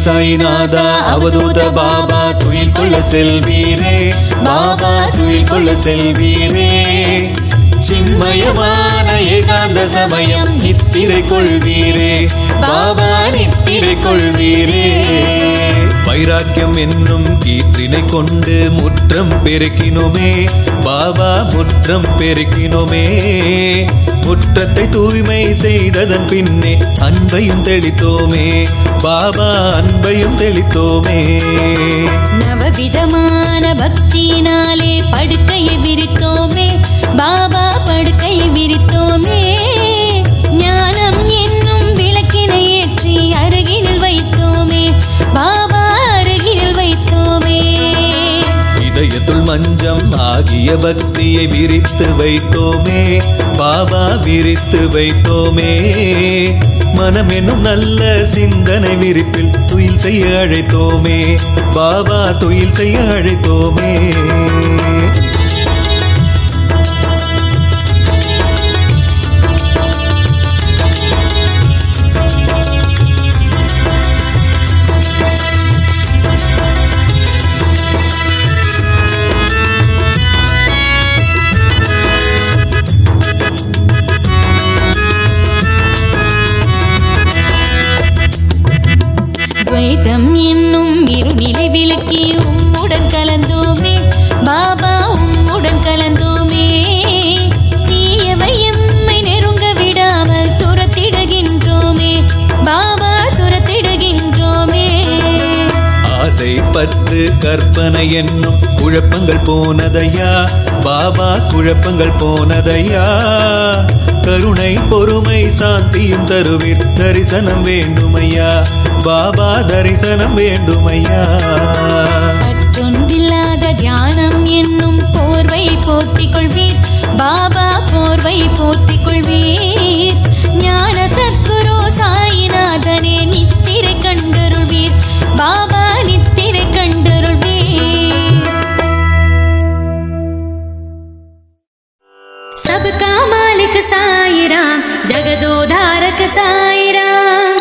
சாய்நாதா அவதூத பாபா துயில் கொள்ள செல்வீரே பாபா துயில் கொள்ள செல்வீரே சின்மயமான ஏகாந்த சமயம் நித்திரை கொள்வீரே பாபா நித்திரை கொள்வீரே வைராக்கியம் என்னும் கீற்றினை கொண்டு முற்றம் பெருக்கினோமே பாபா முற்றம் பெருக்கினோமே முற்றத்தை தூய்மை செய்ததன் பின்னே அன்பையும் தெளித்தோமே பாபா அன்பையும் தெளித்தோமே நவவிதமான பக்தியினாலே படுக்கையை விரித்தோமே பாபா படுக்கையை விரித்தோமே ஞானம் என்னும் விளக்கினை ஏற்றி அருகினில் வைத்தோமே பாபா அருகினில் வைத்தோமே இதயத்துள் மஞ்சம் ஆகிய பக்தியை விரித்து வைத்தோமே பாபா விரித்து வைத்தோமே மனம் என்னும் நல்ல சிந்தனை விரிப்பில் துயில் செய்ய அழைத்தோமே பாபா துயில் செய்ய அழைத்தோமே துவைதம் என்னும் இருநிலை விளக்கி உம்முடன் கலந்தோமே பாபா உம்முடன் கலந்தோமே தீயவை எம்மை நெருங்க விடாமல் துரத்திடுகின்றோமே பாபா துரத்திடுகின்றோமே ஆசை பற்று கற்பனை என்னும் குழப்பங்கள் போனதையா பாபா குழப்பங்கள் போனதையா கருணை பொறுமை சாந்தியும் தருவீர் தரிசனம் வேண்டுமையா பாபா தரிசனம் வேண்டுமையா பற்றொன்றில்லாத தியானம் என்னும் போர்வை போர்த்திக் கொள்வீர் பாபா போர்வை போர்த்திக் கொள்வீர் ஞான சத்குரு சாயிநாதனே நித்திரை கண்டருள்வீர் பாபா நித்திரை கண்டருள்வீர் सबका मालिक साई राम जगदोधारक साई राम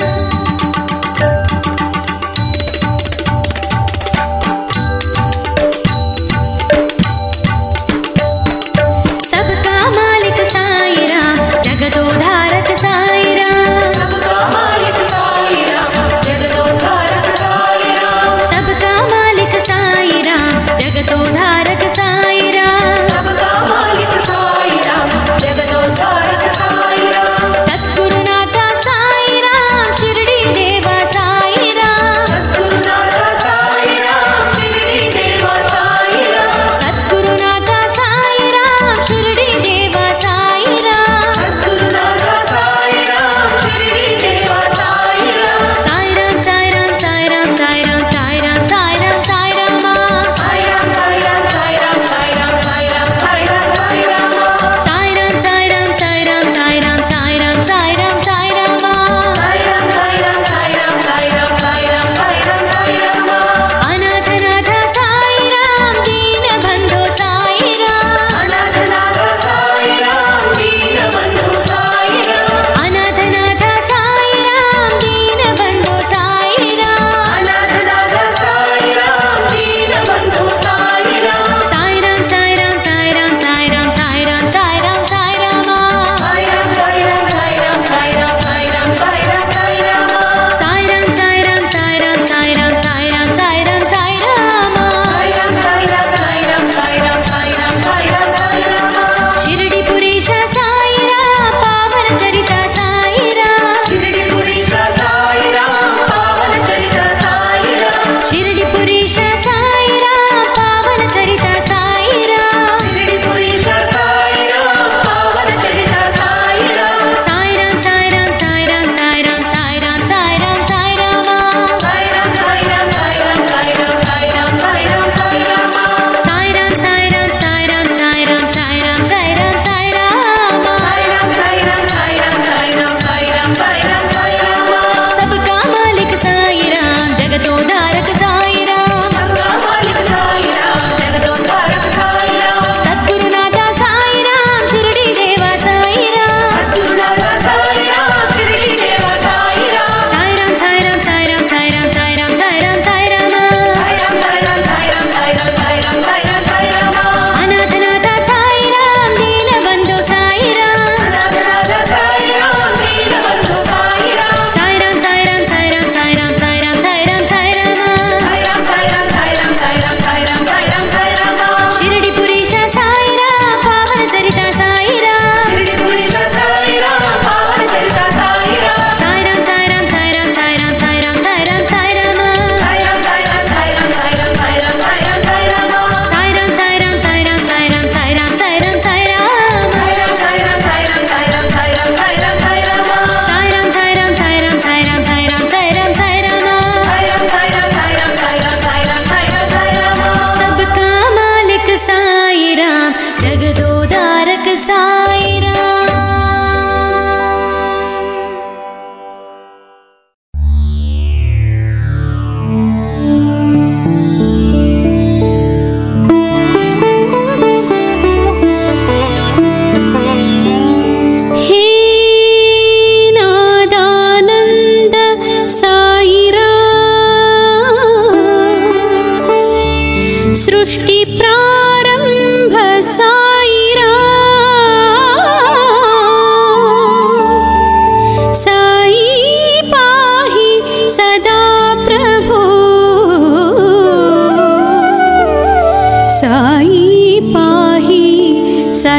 सबका मालिक साई राम जगदोधारक साई राम सबका मालिक साई राम जगदोद्धारक साई राम सबका मालिक साई राम जगदोधारक साई राम सबका मालिक साई राम जगदोद्धारक साई राम सद्गुरुनाथ साई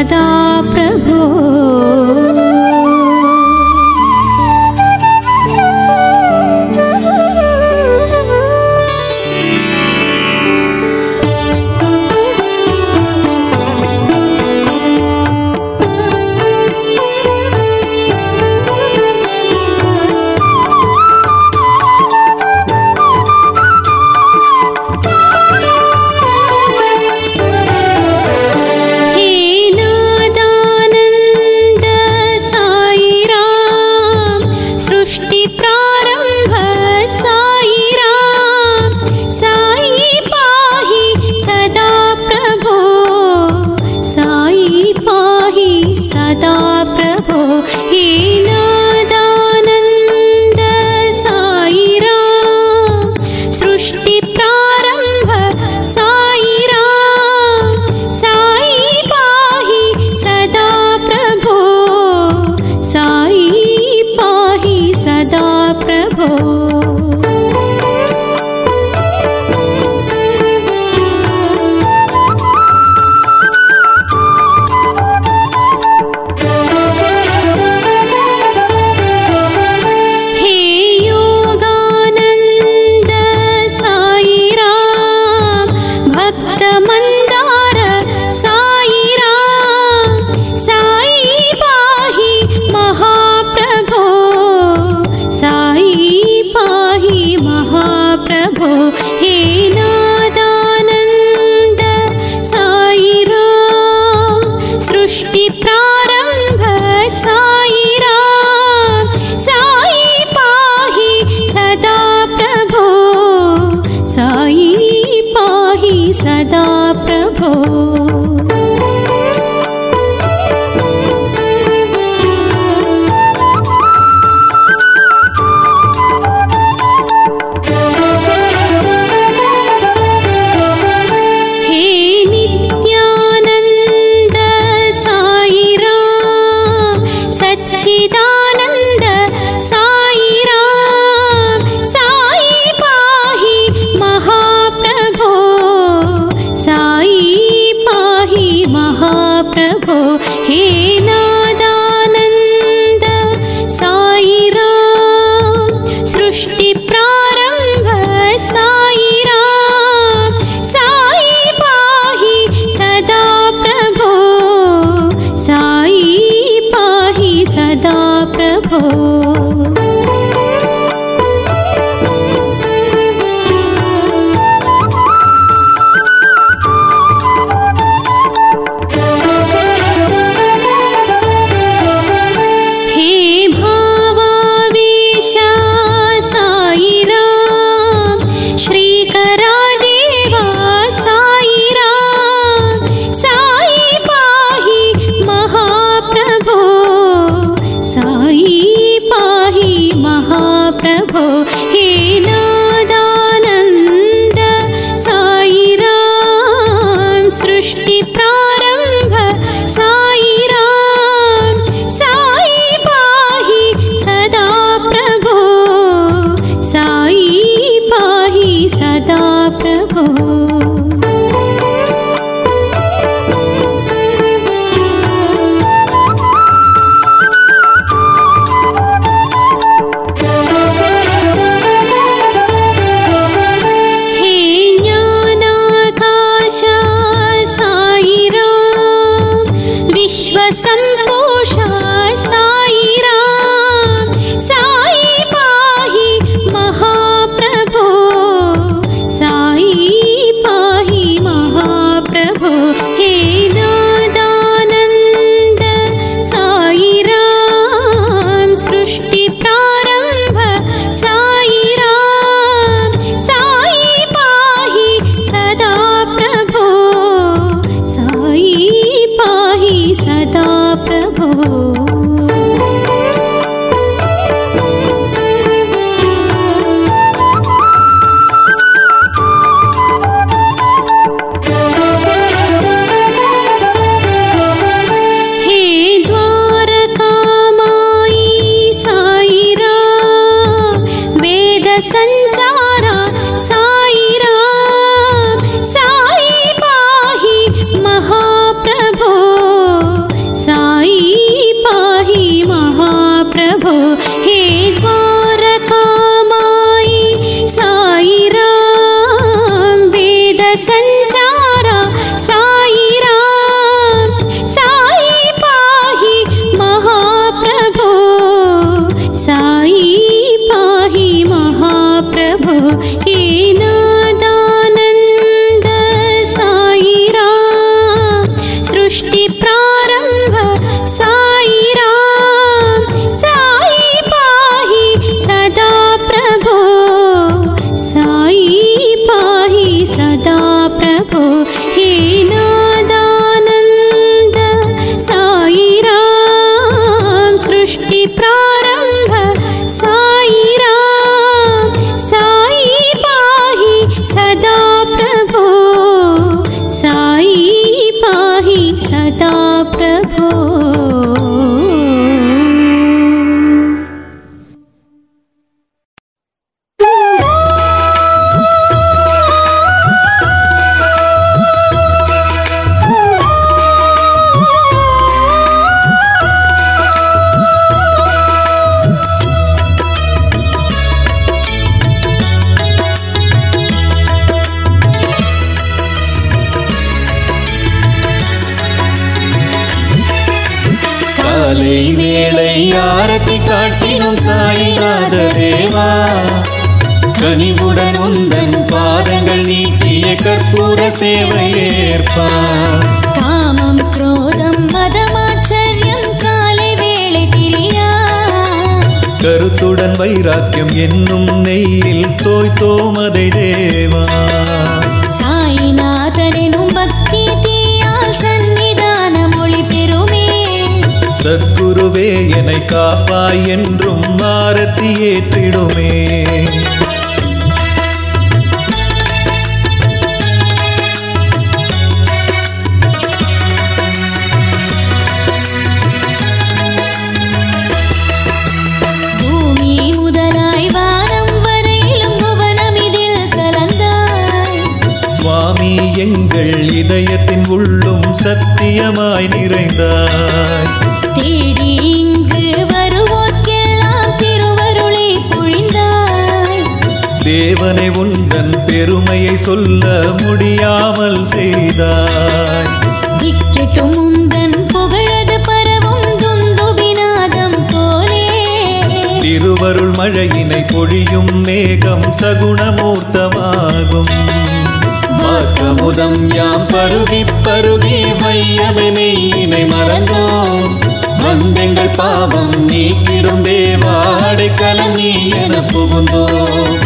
सदा प्रभो हे नादानन्द साई राम सृष्टिप्रारम्भ साई राम साई पाहि सदा प्रभो साई पाहि सदा प्रभो हे नादानन्द साई राम सृष्टिप्रारम्भ साई राम साई पाहि सदा प्रभो साई पाहि सदा प्रभो हे योगानन्द साई राम भक्तमन्दार साई राम साई पाहि महाप्रभो साई पाहि महाप्रभो हे नादानन्द साई राम सृष्टिप्रारम्भ साई राम साई पाहि सदा प्रभो साई पाहि सदा प्रभो हे नित्यानन्द साई राम सच्चिदानन्द साई राम साई पाहि महाप्रभो साई पाहि महाप्रभो हे नादानन्द साई राम सृष्टिप्रारम्भ साई राम साई पाहि सदा प्रभो साई पाहि सदा प्रभो हे भावावेशा साई राम श्रीकरा देवा साई राम साई पाहि महाप्रभो साई पाहि महाप्रभो हे नादानन्द साई राम सृष्टिप्रारम्भ साई राम साई पाहि सदा प्रभो साई पाहि सदा प्रभो हे ज्ञानाकाश साई राम विश्वसम्पोषा साई राम साई पाहि महाप्रभो साई पाहि महाप्रभो हे नादानन्द साई राम सृष्टिप्रारम्भ साई राम साई पाहि सदा प्रभो साई पाहि सदा प्रभो हे द्वारकामायी साई राम वेदसञ्चारा साई राम साई पाहि महाप्रभो காலை வேளை ஆரத்தி காட்டினும் சாய்நாத தேவா கனிவுடன் உந்தன் பாதங்கள் நீட்டிய கற்பூர சேவை ஏற்பார் காமம் குரோதம் மதமாச்சரியம் காலை வேளை திரியா கருத்துடன் வைராக்கியம் என்னும் நெய்யில் தோய்த்தோமதை தேவா சாயிநாதனும் பக்தி தீயால் சந்நிதான மொழி பெறுமே சத்குருவே என்னை காப்பாய் என்றும் ஆரத்தி ஏற்றிடுமே பூமி முதலாய் வானம் வரையிலும் புவனம் இதில் கலந்தாய் சுவாமி எங்கள் இதயத்தின் உள்ளும் சத்தியமாய் நிறைந்தாய் தேடி இங்கு வருவோர்க்கெல்லாம் திருவருளை பொழிந்தாய் தேவனை உந்தன் பெருமையை சொல்ல முடியாமல் செய்தாய் திக்கெட்டும் உந்தன் புகழது பரவும் துந்துபிநாதம் போலே திருவருள் மழையினை பொழியும் மேகம் சகுணமூர்த்தமாகும் வாக்கமுதம் யாம் பருகி பருகி வையமை மெய்யினை மறந்தோம் வந்தெங்கள் பாவம் நீக்கிடும் தேவா அடைக்கலம் நீ என புகுந்தோம்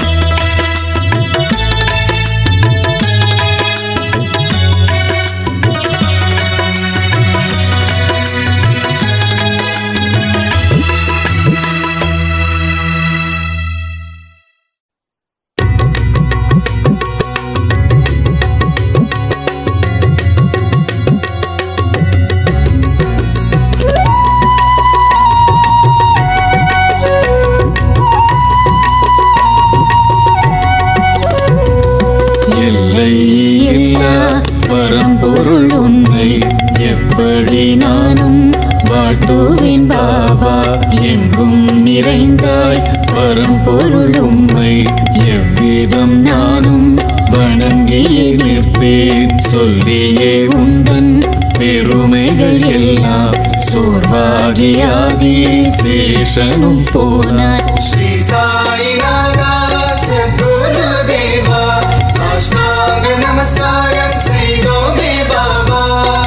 எல்லை இல்லா பரம்பொருள் உன்னை எப்படி நானும் வாழ்த்துவேன் பாபா எங்கும் நிறைந்தாய் பரம்பொருள் உம்மை எவ்விதம் நானும் வணங்கியே நிற்பேன் சொல்லியே உந்தன் பெருமைகள் எல்லாம் சோர்வாகியாதி சேஷனும் போனார் श्री साईनाथा सद्गुरुदेवा साष्टांग नमस्कारं सैनो मे बाबा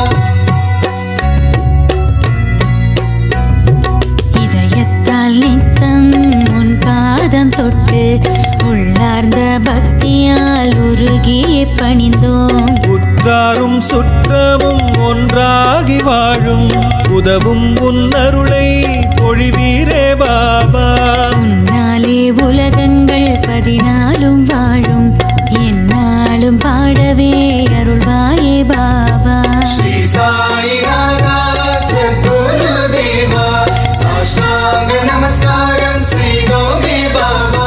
இதயத்தால் நித்தம் உன் பாதம் தொட்டு உள்ளார்ந்த பக்தியால் உருகியே பணிந்தோம் உற்றாரும் சுற்றமும் ஒன்றாகி வாழும் உதவும் உன் அருளை பொழிவீரே பாபா உன்னாலே உலகங்கள் பதினாலும் வாழும் என்னாலும் பாடவே அருள்வாயே பாபா श्री साईनाथा सद्गुरुदेवा साष्टांग नमस्कारं सैनो मे बाबा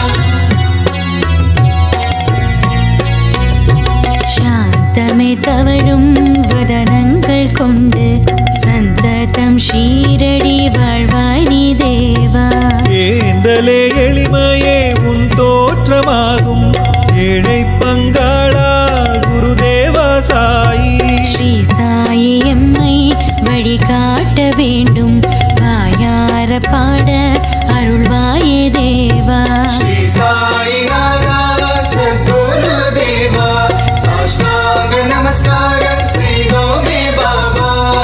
சாந்தமே தவழும் வதனங்கள் கொண்டு சந்ததம் ஷீரடி வாழ்வாய் நீ தேவா ஏந்தலே எளிமையே உன் தோற்றமாகும் ஏழை பங்காளா குருதேவா சாயி ஸ்ரீ சாயி எம்மை வழிகாட்ட வேண்டும் வாயார பாட அருள்வாயே தேவா श्री साईनाथा सद्गुरुदेवा साष्टांग नमस्कारं सैनो मे बाबा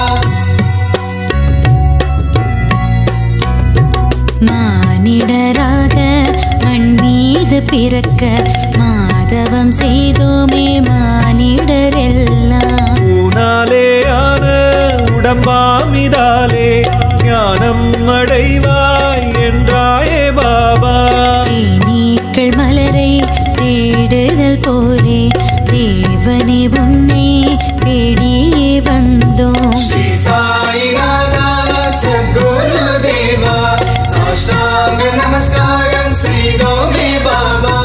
மானிடராக மண் மீது பிறக்க மாதவம் செய்தோமே மானிடரெல்லாம் ஊனாலே ஆன உடம்பாமிதாலே ஞானம் அடைவாய் என்றாயே பாபா தேனீக்கள் மலரை தேடுதல் போலே தேவனே உன்னை தேடியே வந்தோம் श्री साईनाथा सद्गुरुदेवा साष्टांग नमस्कारं सैनो मे बाबा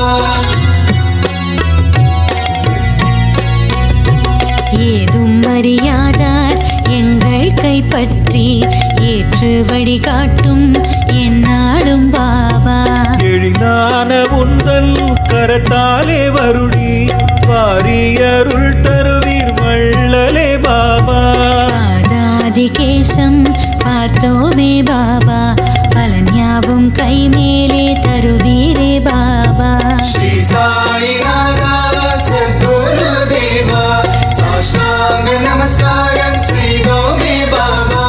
ஏதும் அறியாதார் எங்கள் கைப்பற்றி ஏற்று வழிகாட்டும் என்னாலும் பாபா எழிலான உந்தன் கரத்தாலே வருடி வாரியருள் தருவீர் வள்ளலே பாபா பாதாதி ஆதிகேசம் பார்த்தோமே பாபா பலன்யாவும் கைமேலே தருவீரே பாபா श्री साईनाथा सद्गुरुदेवा साष्टाङ्ग नमस्कारं श्रीगो मे बाबा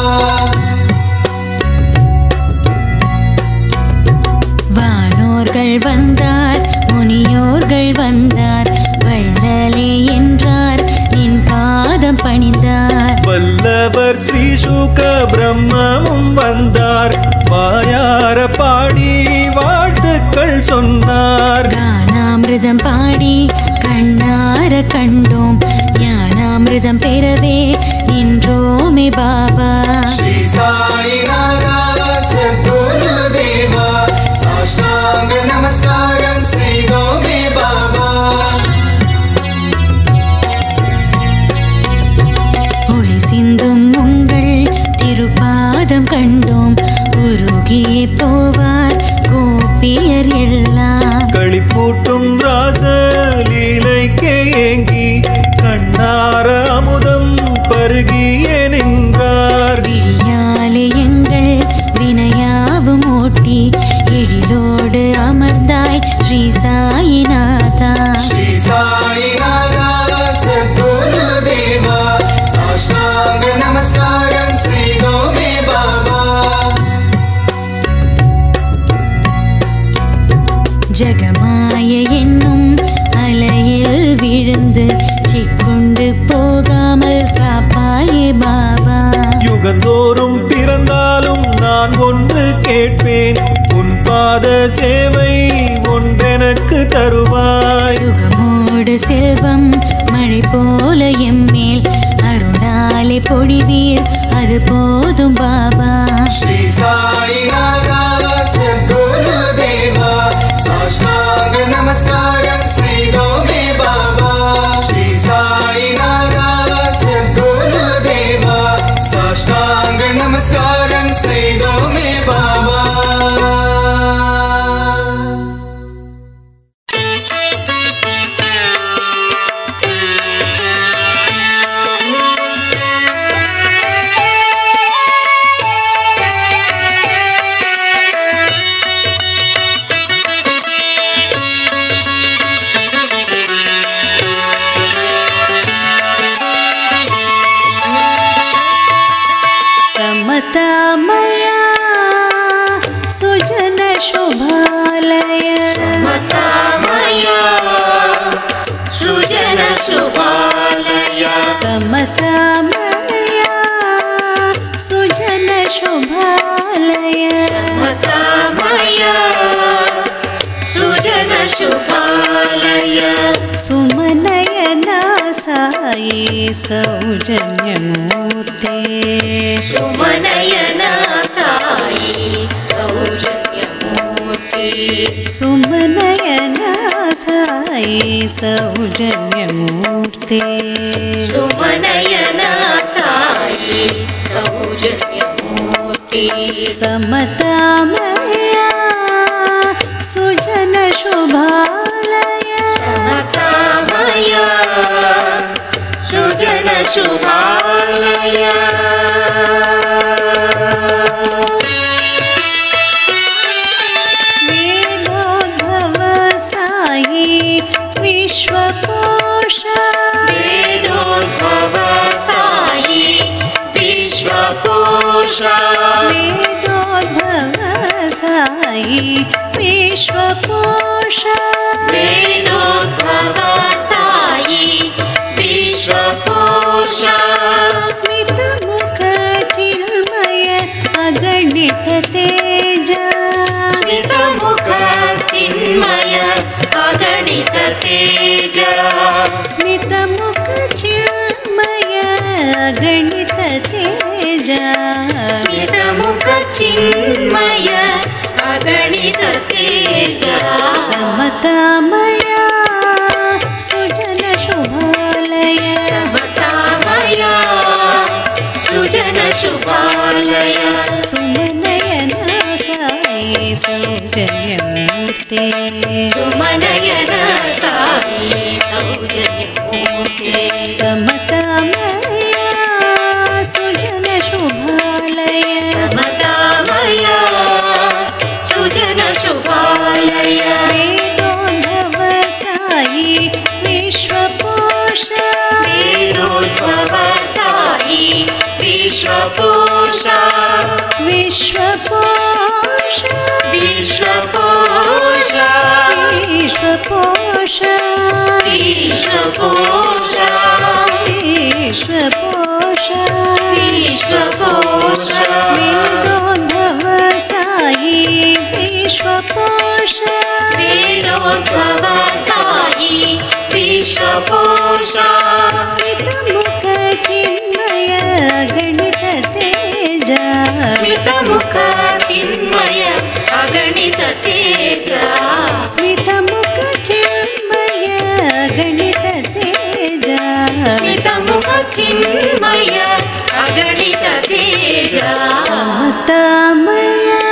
வானோர்கள் வந்தார் முனியோர்கள் வந்தார் வள்ளலே என்றார் நின் பாதம் பணிந்தார் வல்லவர் ஸ்ரீ சுக பிரம்மமும் வந்தார் வாயார பாடி வாழ்த்துக்கள் சொன்னார் கானாமிருதம் பாடி கண்ணார கண்டோம் ஞானாமிருதம் பெறவே நின்றோமே பாபா श्री साईनाथा सद्गुरुदेवा साष्टाङ्ग नमस्कारं श्रीगो मे बाबा ஒளி சிந்தும் உங்கள் திருப்பாதம் கண்டோம் உருகியே போவார் கோபியர் எல்லாம் களிப்பூட்டும் ராச லீலைக்கே ஏங்கி கண்ணார அமுதம் பருகியே நின்றார் விழியாலே எங்கள் வினையாவும் ஓட்டி எழிலோடு அமர்ந்தாய் ஸ்ரீ சாயிநாதா श्री साईनाथा सद्गुरुदेवा साष्टाङ्ग नमस्कारं श्रीगो मे बाबा ஜகமாய என்னும் அலையில் விழுந்து சிக்குண்டு போகாமல் காப்பாயே பாபா யுகந்தோறும் பிறந்தாலும் நான் ஒன்று கேட்பேன் உன் பாத சேவை ஒன்றெனக்கு தருவாய் சுகமோடு செல்வம் மழை போல எம்மேல் அருளாலே பொழிவீர் அது போதும் பாபா श्री साईनाथा सद्गुरुदेवा साष्टाङ्ग नमस्कारं श्रीगो मे बाबा श्री साईनाथा सद्गुरुदेवा साष्टाङ्ग नमस्कारं श्रीगो मे बाबा समतामया सुजन शुभालय मतामया सुजन शुभालय समतामया सुजन शुभालय मतामया सुजन शुभालय सुमनयना साई सौजन्यमूर्ते सुमनयना साई सौजन्यमूर्ति सुमनयना साई सौजन्यमूर्ते सुमनयना साई सौजन्यमूर्ति समतामया सुजन शुभालय समतामया सुजन शुभालय वेदोद्भव साई विश्वकोश वेदोद्भव साई विश्वकोशा वेदोद्भव साई विश्वकोश वेदोद्भव साई विश्वकोशा स्मितमुख चिन्मय अगणित तेज स्मितमुख चिन्मय अगणित तेज स्मितमुख चिन्मय अगणित तेज स्मितमुख चिन्मय अगणित तेज समतामया सुजन शुभालय समतामया सुजन शुभालय सुमनयन साई सौजन्यमूर्ते सुमनयन साई सौजन्यमूर्ते समतामया सुजन शुभालय विश्वपोषा विश्वपोष विश्वपोषा विश्वपोष विश्वपोषा विश्वपोष विश्वपोषा वेदोद्भव साई विश्वपोष वेदोद्भव साई विश्वपोषा स्मितमुख चिन्मय गणित तेजा स्मितमुख चिन्मय अगणित तेजा स्मितमुख चिन्मय गणित तेजा स्मितमुख चिन्मय अगणित तेजा समतामया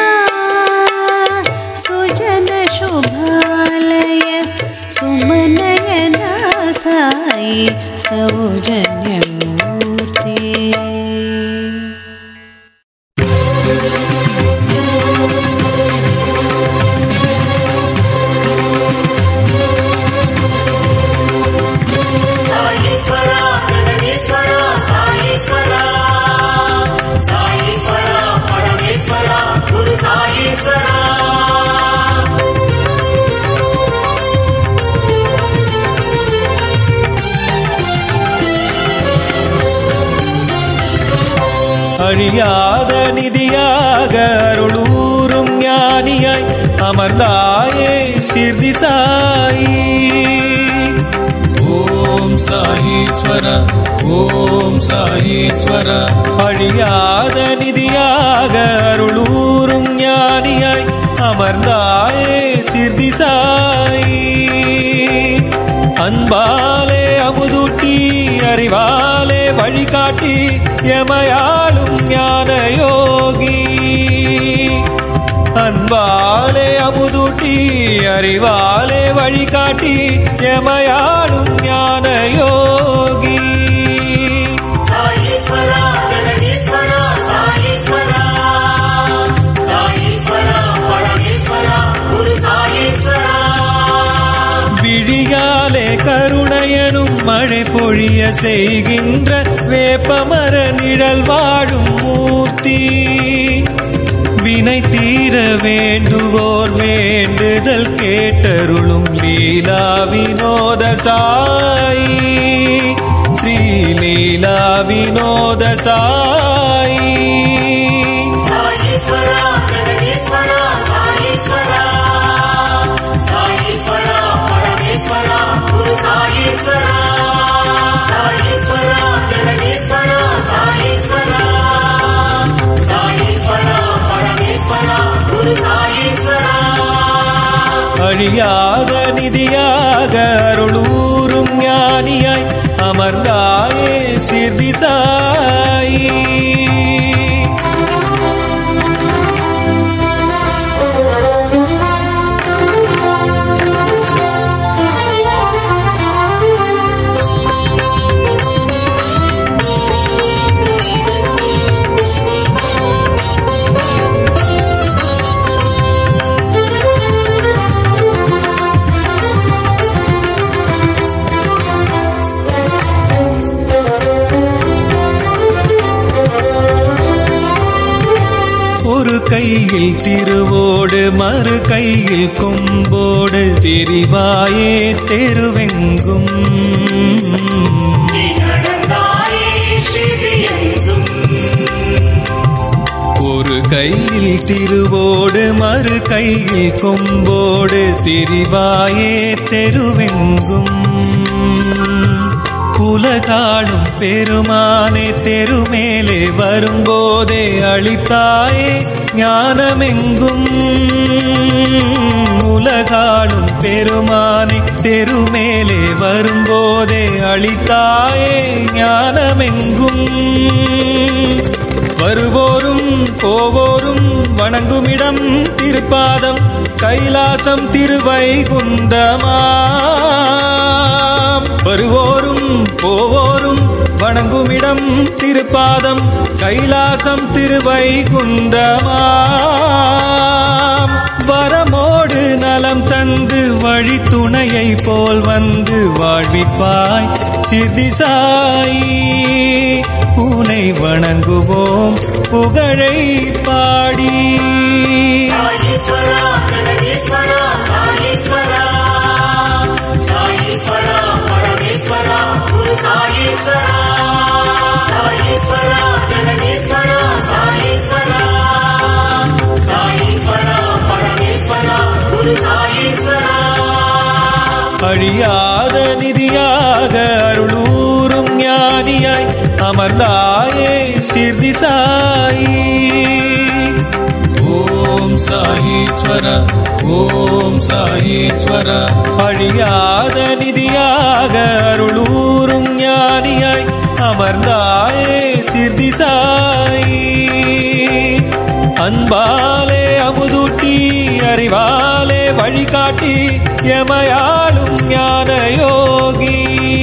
सुजन शुभालय सुमनयना साई सौजन्यमूर्ते సాయీశ్వర జగదీశ్వర సాయీశ్వర సాయీశ్వర పరమేశ్వర గురు సాయీశ్వర அழியாத நிதியாக அருளூரும் ஞானியாய் அமர்ந்தாயே சிர்தி சாயி ஓம் சாயீஸ்வர ஓம் சாயீஸ்வர அழியாத நிதியாக அருளூரும் ஞானியாய் அமர்ந்தாயே சிர்தி சாயி அன்பாலே அமுதூட்டி அறிவாலே வழிகாட்டி எமையாளும் ஞான யோகி அன்பாலே அமுதூட்டி அறிவாலே வழிகாட்டி எமையாளும் ஞான யோகி సాయీశ్వర జగదీశ్వర సాయీశ్వర సాయీశ్వర పరమేశ్వర గురు సాయీశ్వర விழியாலே கருணையனும் மழை பொழிய செய்கின்ற வேப்பமர நிழல் வாழும் மூர்த்தி வினை தீர வேண்டுவோர் வேண்டுதல் கேட்டருளும் லீலா வினோத சாயி ஸ்ரீ லீலா வினோத சாயி సాయీశ్వర జగదీశ్వర సాయీశ్వర సాయీశ్వర పరమేశ్వర గురు సాయీశ్వర సాయీశ్వర జగదీశ్వర సాయీశ్వర సాయీశ్వర పరమేశ్వర గురు సాయీశ్వర அழியாத நிதியாக அருளூரும் ஞானியாய் அமர்ந்தாயே சிர்தி சாயி ஒரு கையில் திருவோடு மறு கையில் கொம்போடு திரிவாயே தெருவெங்கும் நடந்தாயே ஸ்ரீதியெங்கும் ஒரு கையில் திருவோடு மறு கையில் கொம்போடு திரிவாயே தெருவெங்கும் உலகாளும் பெருமானே தெருமேலே வரும்போதே அளித்தாயே ஞானமெங்கும் உலகாளும் பெருமானே தெருமேலே வரும்போதே அளித்தாயே ஞானமெங்கும் வருவோரும் போவோரும் வணங்குமிடம் திருப்பாதம் கைலாசம் திருவைகுந்தமாம் வருவோரும் போவோரும் வணங்குமிடம் திருப்பாதம் கைலாசம் திருவைகுந்தமாம் வரமோடு நலம் தந்து வழி துணையை போல் வந்து வாழ்விப்பாய் சித்தி சாயி உனை வணங்குவோம் புகழை பாடி சாயீஸ்வரா ஜெகதீஸ்வரா சாயீஸ்வரா சாயீஸ்வரா பரமேஸ்வரா குரு சாயீஸ்வரா சாயீஸ்வரா ஜெகதீஸ்வரா சாயீஸ்வரா சாயீஸ்வரா பரமேஸ்வரா குரு சாயீஸ்வரா அழியாத நிதியாக அருளூரும் ஞானியாய் அமர்ந்தாயே சிர்தி சாயி ஓம் சாயீஸ்வர ஓம் சாயீஸ்வர அழியாத நிதியாக அருளூரும் ஞானியாய் அமர்ந்தாயே சிர்தி சாயி அன்பாலே அமுதூட்டி அறிவாலே வழிகாட்டி எமையாளும் ஞான யோகி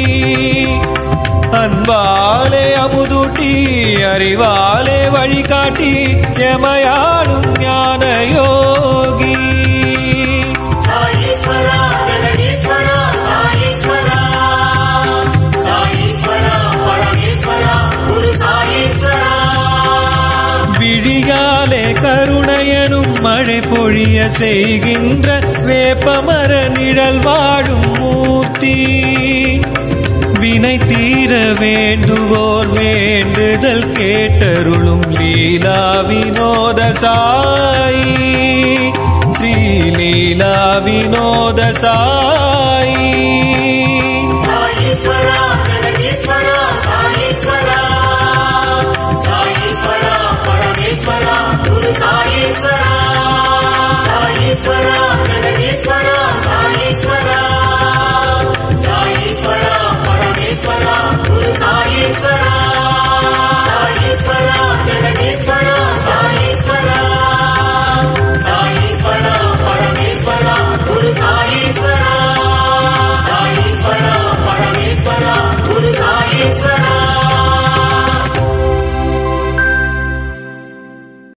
அன்பாலே அமுதூட்டி அறிவாலே வழிகாட்டி எமையாளும் ஞான யோகி சாயீஸ்வரா ஜெகதீஸ்வரா சாயீஸ்வரா சாயீஸ்வரா பரமேஸ்வரா குரு சாயீஸ்வரா விழியாலே கருணையனும் மழை பொழிய செய்கின்ற வேப்பமர நிழல் வாழும் மூர்த்தி வினை தீர வேண்டுவோர் வேண்டுதல் கேட்டருளும் லீலா வினோத சாயி ஸ்ரீ லீலா வினோத சாயி